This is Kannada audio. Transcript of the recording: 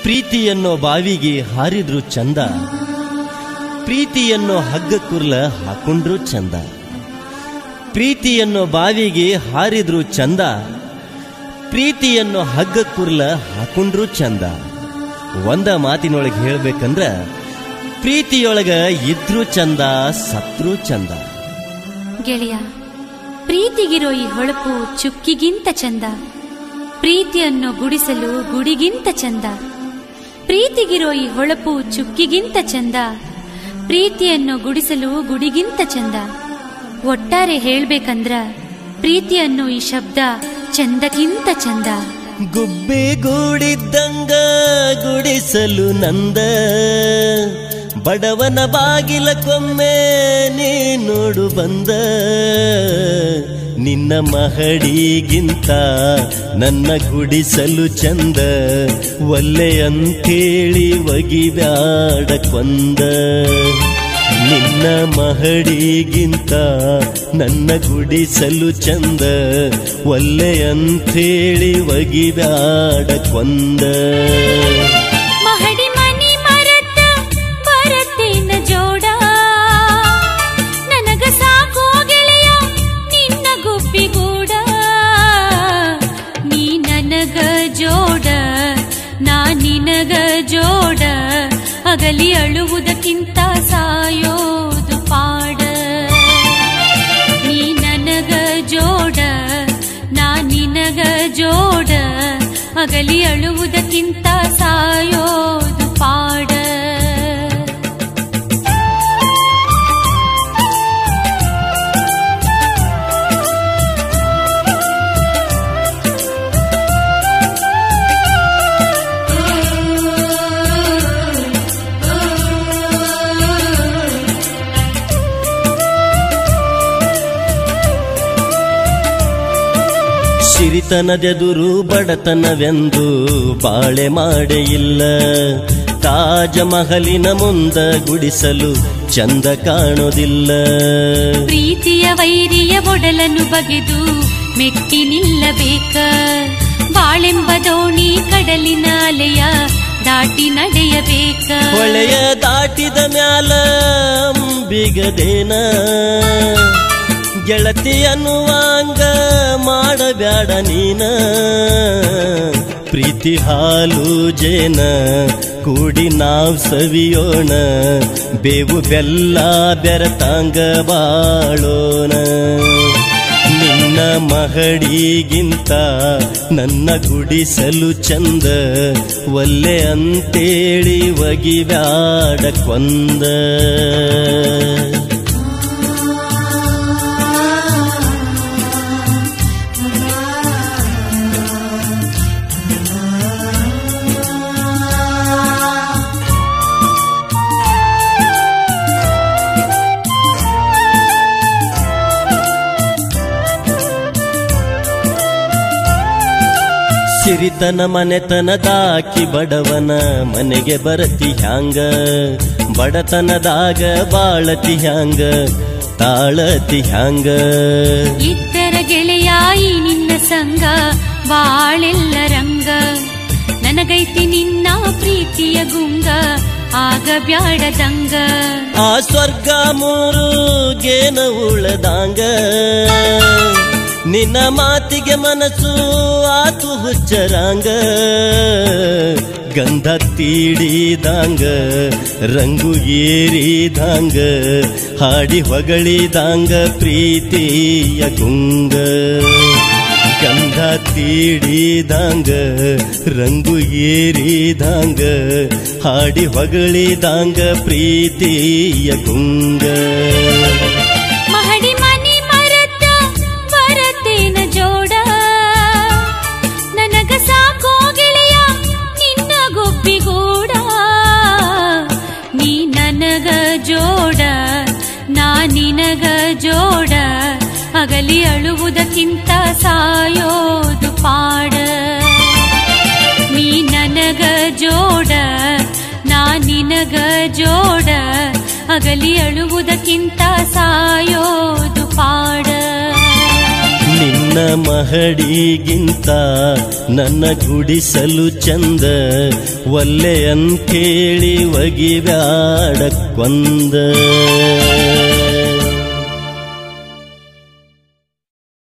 ಪ್ರೀತಿಯನ್ನೋ ಬಾವಿಗೆ ಹಾರಿದ್ರು ಚಂದ ಪ್ರೀತಿಯನ್ನೋ ಹಗ್ಗ ಕುರ್ಲ ಹಾಕೊಂಡ್ರು ಚಂದ ಪ್ರೀತಿಯನ್ನೋ ಬಾವಿಗೆ ಹಾರಿದ್ರು ಚಂದ ಪ್ರೀತಿಯನ್ನೋ ಹಗ್ಗ ಕುರ್ಲ ಹಾಕೊಂಡ್ರು ಚಂದ ಒಂದ ಮಾತಿನೊಳಗೆ ಹೇಳ್ಬೇಕಂದ್ರ ಪ್ರೀತಿಯೊಳಗ ಇದ್ರು ಚಂದ ಸತ್ರು ಚಂದ ಗೆಳೆಯ ಪ್ರೀತಿಗಿರೋ ಈ ಹೊಳಪು ಚುಕ್ಕಿಗಿಂತ ಚಂದ ಪ್ರೀತಿಯನ್ನು ಗುಡಿಸಲು ಗುಡಿಗಿಂತ ಚಂದ ಪ್ರೀತಿಗಿರೋ ಈ ಹೊಳಪು ಚುಕ್ಕಿಗಿಂತ ಚಂದ ಪ್ರೀತಿಯನ್ನು ಗುಡಿಸಲು ಗುಡಿಗಿಂತ ಚಂದ ಒಟ್ಟಾರೆ ಹೇಳ್ಬೇಕಂದ್ರ ಪ್ರೀತಿಯನ್ನು ಈ ಶಬ್ದ ಚಂದಕ್ಕಿಂತ ಚಂದ ಗುಬ್ಬಿ ಗೂಡಿದ್ದಂಗ ಗುಡಿಸಲು ನಂದ ಬಡವನ ಬಾಗಿಲ ಕೊಮ್ಮೆ ನೀ ನೋಡು ಬಂದ ನಿನ್ನ ಮಹಡಿಗಿಂತ ನನ್ನ ಗುಡಿಸಲು ಚಂದ ಒಲ್ಲೆ ಅಂತೇಳಿ ಒಗಿಬ್ಯಾಡ ಕೊಂದ ನಿನ್ನ ಮಹಡಿಗಿಂತ ನನ್ನ ಗುಡಿಸಲು ಚಂದ ಒಲ್ಲೆ ಅಂಥೇಳಿ ಒಗಿಬ್ಯಾಡ ಕೊಂದ ಮಹಡಿ ಮನಿ ಮರತ ಬರತೇನ ಜೋಡ ನನಗ ಸಾಕೋ ಗೆಳೆಯ ನಿನ್ನ ಗುಬ್ಬಿಗೂಡ ನೀ ನನಗ ಜೋಡ ನಾ ನಿನಗ ಜೋಡ ಅಗಲಿ ಅಳುವುದಕ್ಕಿಂತ ಸಾಯೋದು ಪಾಡ ನೀ ನನಗ ಜೋಡ ನಾ ನಿನಗ ಜೋಡ ಅಗಲಿ ಅಳುವುದಕ್ಕಿಂತ ಸಾಯೋದು ಪಾಡ ಸಿರಿತನದೆದುರು ಬಡತನವೆಂದು ಬಾಳೆ ಮಾಡೆ ಇಲ್ಲ ತಾಜ ಮಹಲಿನ ಮುಂದ ಗುಡಿಸಲು ಚಂದ ಕಾಣೋದಿಲ್ಲ ಪ್ರೀತಿಯ ವೈರಿಯ ಒಡಲನ್ನು ಬಗೆದು ಮೆಟ್ಟಿ ನಿಲ್ಲಬೇಕ ಬಾಳೆಂಬ ದೋಣಿ ಕಡಲಿನ ಅಲೆಯ ದಾಟಿ ನಡೆಯಬೇಕ ಹೊಳೆಯ ದಾಟಿದ ಮ್ಯಾಲ ಅಂಬಿಗದೇನ ಗೆಳತಿ ಅನ್ನುವಾಂಗ ಮಾಡಬ್ಯಾಡ ನೀನ ಪ್ರೀತಿ ಹಾಲು ಜೇನ ಕೂಡಿ ನಾವ್ ಸವಿಯೋಣ ಬೇವು ಬೆಲ್ಲ ಬೆರತಾಂಗ ಬಾಳೋಣ ನಿನ್ನ ಮಹಡಿಗಿಂತ ನನ್ನ ಗುಡಿಸಲು ಚಂದ ಒಲ್ಲೆ ಅಂತೇಳಿ ಒಗಿಬ್ಯಾಡ ಕೊಂದ ಸಿರಿತನ ಮನೆತನದಾಕಿ ಬಡವನ ಮನೆಗೆ ಬರತಿ ಹ್ಯಾಂಗ ಬಡತನದಾಗ ಬಾಳತಿ ಹ್ಯಾಂಗ ತಾಳತಿ ಹ್ಯಾಂಗ ಇದ್ದರ ಗೆಳೆಯಾಯಿ ನಿನ್ನ ಸಂಗ ಬಾಳೆಲ್ಲ ರಂಗ ನನಗೈತಿ ನಿನ್ನ ಪ್ರೀತಿಯ ಗುಂಗ ಆಗ ಬ್ಯಾಡದಂಗ ಆ ಸ್ವರ್ಗ ಮೂರು ಗೇನ ಉಳದಾಂಗ ನಿನ್ನ ಮಾತಿಗೆ ಮನಸ್ಸು ಆತು ಹುಚ್ಚರಾಂಗ ಗಂಧ ತೀಡಿದಾಂಗ ರಂಗು ಏರಿದಾಂಗ ಹಾಡಿ ಹೊಗಳಿದಾಂಗ ಪ್ರೀತಿಯ ಗುಂಗ ಗಂಧ ತೀಡಿದಾಂಗ ರಂಗು ಏರಿದಾಂಗ ಹಾಡಿ ಹೊಗಳಿದಾಂಗ ಪ್ರೀತಿಯ ಗುಂಗ ಮಹಡಿ ಮನಿ ಮರತ ಬರತೇನ ಜೋಡ ನನಗ ಸಾಕೋ ಗೆಳೆಯ ನಿನ್ನ ಗುಬ್ಬಿಗೂಡ ನೀ ನನಗ ಜೋಡ ನಾ ನಿನಗ ಜೋಡ ಅಗಲಿ ಅಳುವುದಕ್ಕಿಂತ ಸಾಯೋದು ಪಾಡ ನೀ ನನಗ ಜೋಡ ನಾ ನಿನಗ ಜೋಡ ಅಗಲಿ ಅಳುವುದಕ್ಕಿಂತ ಸಾಯೋದು ಪಾಡ ನಿನ್ನ ನಿನ್ನ ಮಹಡಿಗಿಂತ ನನ್ನ ಗುಡಿಸಲು ಚಂದ ಒಲ್ಲೆ ಅಂತೇಳಿ ಒಗಿಬ್ಯಾಡ ಕೊಂದ